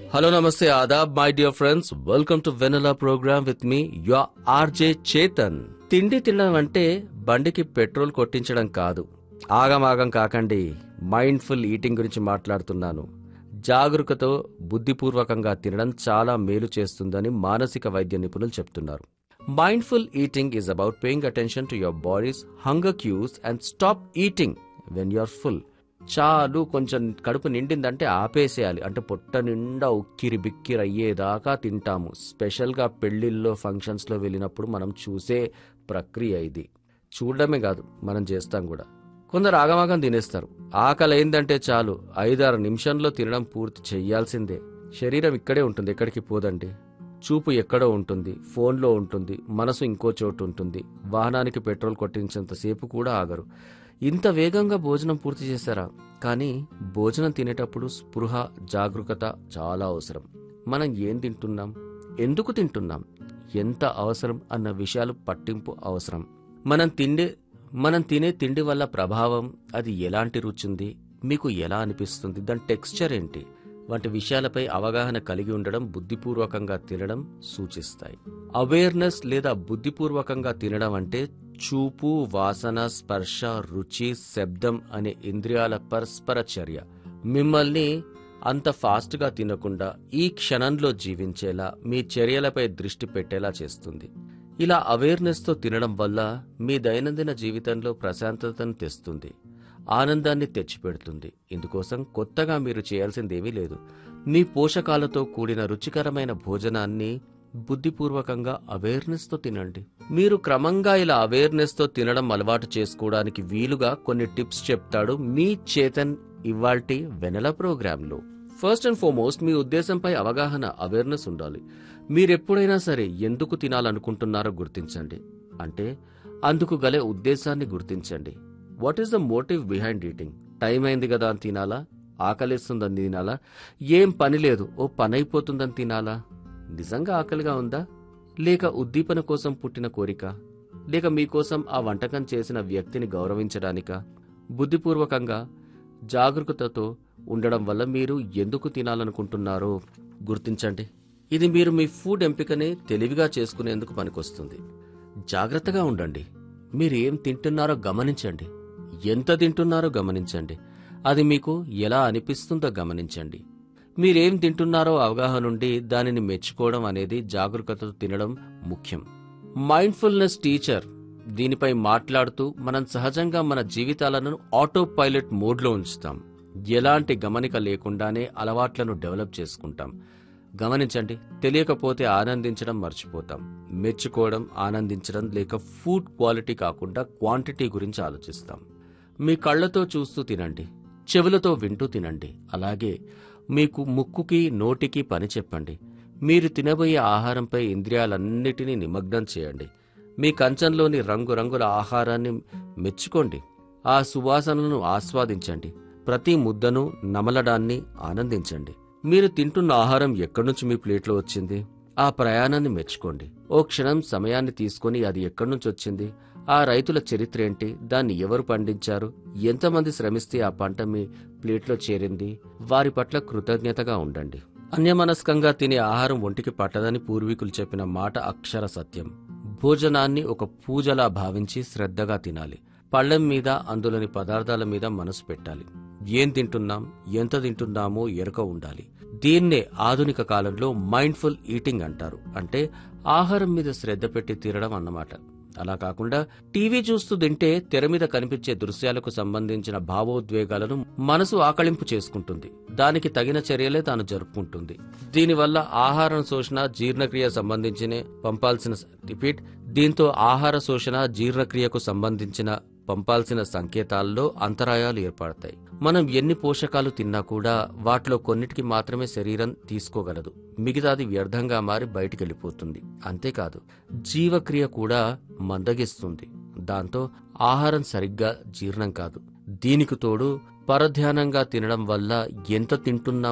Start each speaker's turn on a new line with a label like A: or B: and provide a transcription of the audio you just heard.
A: Hello, Namaste, Adab, my dear friends. Welcome to Vanilla program with me, your RJ Chetan. తిండి తినడం అంటే బండికి petrol కొట్టించడం కాదు ఆగమాగం కాకండి మైండ్ఫుల్ ఈటింగ్ గురించి మాట్లాడుతున్నాను జాగరూకతో బుద్ధిపూర్వకంగా తినడం చాలా మేలు చేస్తుందని మానసిక వైద్య నిపుణులు చెప్తున్నారు mindful eating is about paying attention to your body's hunger cues and stop eating when you are full చాలు కొంచెం కడుపు నిండిందంటే ఆపేసేయాలి అంటే పొట్ట నిండా ఉక్కిరి బిక్కిరి అయ్యేదాకా తింటాము స్పెషల్గా పెళ్లిళ్ళలో ఫంక్షన్స్లో వెళ్ళినప్పుడు మనం చూసే ప్రక్రియ ఇది చూడడమే కాదు మనం చేస్తాం కూడా కొందరు ఆగమాగం తినేస్తారు ఆకలి అయిందంటే చాలు ఐదారు నిమిషంలో తినడం పూర్తి చెయ్యాల్సిందే శరీరం ఇక్కడే ఉంటుంది ఎక్కడికి పోదండి చూపు ఎక్కడో ఉంటుంది ఫోన్లో ఉంటుంది మనసు ఇంకో చోటు ఉంటుంది వాహనానికి పెట్రోల్ కొట్టించేంతసేపు కూడా ఆగరు ఇంత వేగంగా భోజనం పూర్తి చేశారా కానీ భోజనం తినేటప్పుడు స్పృహ జాగరూకత చాలా అవసరం మనం ఏం తింటున్నాం ఎందుకు తింటున్నాం ఎంత అవసరం అన్న విషయాలు పట్టింపు అవసరం మనం తిండే మనం తినే తిండి వల్ల ప్రభావం అది ఎలాంటి రుచి ఉంది మీకు ఎలా అనిపిస్తుంది దాని టెక్స్చర్ ఏంటి వంటి విషయాలపై అవగాహన కలిగి ఉండడం బుద్ధిపూర్వకంగా తినడం సూచిస్తాయి అవేర్నెస్ లేదా బుద్ధిపూర్వకంగా తినడం అంటే చూపు వాసన స్పర్శ రుచి శబ్దం అనే ఇంద్రియాల పరస్పర చర్య మిమ్మల్ని అంత ఫాస్ట్గా తినకుండా ఈ క్షణంలో జీవించేలా మీ చర్యలపై దృష్టి పెట్టేలా చేస్తుంది ఇలా అవేర్నెస్తో తినడం వల్ల మీ దైనందిన జీవితంలో ప్రశాంతతను తెస్తుంది ఆనందాన్ని తెచ్చిపెడుతుంది ఇందుకోసం కొత్తగా మీరు చేయాల్సిందేమీ లేదు మీ పోషకాలతో కూడిన రుచికరమైన భోజనాన్ని బుద్ధిపూర్వకంగా అవేర్నెస్తో తినండి మీరు క్రమంగా ఇలా అవేర్నెస్తో తినడం అలవాటు చేసుకోవడానికి వీలుగా కొన్ని టిప్స్ చెప్తాడు మీ చేతన్ ఇవాల్టి వెనల ప్రోగ్రాంలో ఫస్ట్ అండ్ ఫార్మోస్ట్ మీ ఉద్దేశంపై అవగాహన అవేర్నెస్ ఉండాలి మీరెప్పుడైనా సరే ఎందుకు తినాలనుకుంటున్నారో గుర్తించండి అంటే అందుకు గలే ఉద్దేశాన్ని గుర్తించండి what is the motive behind eating time అయింది కదా అని తినాలా ఆకలిస్తుందని తినాలా ఏం పని లేదు ఓ పని అయిపోతుందని తినాలా నిజంగా ఆకలిగా ఉందా లేక ఉద్దీపన కోసం పుట్టిన కోరిక లేక మీకోసం ఆ వంటకం చేసిన వ్యక్తిని గౌరవించడానికా బుద్ధిపూర్వకంగా జాగరూకతతో ఉండడం వల్ల మీరు ఎందుకు తినాలనుకుంటున్నారో గుర్తించండి ఇది మీరు మీ ఫుడ్ ఎంపికని తెలివిగా చేసుకునేందుకు పనికొస్తుంది జాగ్రత్తగా ఉండండి మీరు ఏం తింటున్నారో గమనించండి ఎంత తింటున్నారో గమనించండి అది మీకు ఎలా అనిపిస్తుందో గమనించండి మీరేం తింటున్నారో అవగాహన నుండి దానిని మెచ్చుకోవడం అనేది జాగరూకతతో తినడం ముఖ్యం మైండ్ఫుల్నెస్ టీచర్ దీనిపై మాట్లాడుతూ మనం సహజంగా మన జీవితాలను ఆటో పైలట్ మోడ్లో ఉంచుతాం ఎలాంటి గమనిక లేకుండానే అలవాట్లను డెవలప్ చేసుకుంటాం గమనించండి తెలియకపోతే ఆనందించడం మర్చిపోతాం మెచ్చుకోవడం ఆనందించడం లేక ఫుడ్ క్వాలిటీ కాకుండా క్వాంటిటీ గురించి ఆలోచిస్తాం మీ కళ్ళతో చూస్తూ తినండి చెవులతో వింటూ తినండి అలాగే మీకు ముక్కుకి నోటికి పని చెప్పండి మీరు తినబోయే ఆహారంపై ఇంద్రియాలన్నిటినీ నిమగ్నం చేయండి మీ కంచంలోని రంగురంగుల ఆహారాన్ని మెచ్చుకోండి ఆ సువాసనలను ఆస్వాదించండి ప్రతి ముద్దను నమలడాన్ని ఆనందించండి మీరు తింటున్న ఆహారం ఎక్కడి నుంచి మీ ప్లేట్లో వచ్చింది ఆ ప్రయాణాన్ని మెచ్చుకోండి ఓ క్షణం సమయాన్ని తీసుకొని అది ఎక్కడి నుంచి వచ్చింది ఆ రైతుల చరిత్ర ఏంటి దాన్ని ఎవరు పండించారు ఎంతమంది శ్రమిస్తే ఆ పంట మీ ప్లేట్లో చేరింది వారి పట్ల కృతజ్ఞతగా ఉండండి అన్యమనస్కంగా తినే ఆహారం ఒంటికి పట్టదని పూర్వీకులు చెప్పిన మాట అక్షర సత్యం భోజనాన్ని ఒక పూజలా భావించి శ్రద్ధగా తినాలి పళ్ళెం మీద అందులోని పదార్థాల మీద మనసు పెట్టాలి ఏం తింటున్నాం ఎంత తింటున్నామో ఎరక ఉండాలి దీన్నే ఆధునిక కాలంలో మైండ్ఫుల్ ఈటింగ్ అంటారు అంటే ఆహారం మీద శ్రద్ధ పెట్టి తినడం అన్నమాట అలా కాకుండా టీవీ చూస్తూ తింటే తెర మీద కనిపించే దృశ్యాలకు సంబంధించిన భావోద్వేగాలను మనసు ఆకళింపు చేసుకుంటుంది దానికి తగిన చర్యలే తాను జరుపుకుంటుంది దీనివల్ల ఆహారం శోషణ జీర్ణక్రియ సంబంధించిన పంపాల్సిన రిపీట్ దీంతో ఆహార శోషణ జీర్ణక్రియకు సంబంధించిన పంపాల్సిన సంకేతాల్లో అంతరాయాలు ఏర్పడతాయి మనం ఎన్ని పోషకాలు తిన్నా కూడా వాటిలో కొన్నిటికి మాత్రమే శరీరం తీసుకోగలదు మిగతాది వ్యర్థంగా మారి బయటికి వెళ్ళిపోతుంది అంతేకాదు జీవక్రియ కూడా మందగిస్తుంది దాంతో ఆహారం సరిగ్గా జీర్ణం కాదు దీనికి తోడు పరధ్యానంగా తినడం వల్ల ఎంత తింటున్నాం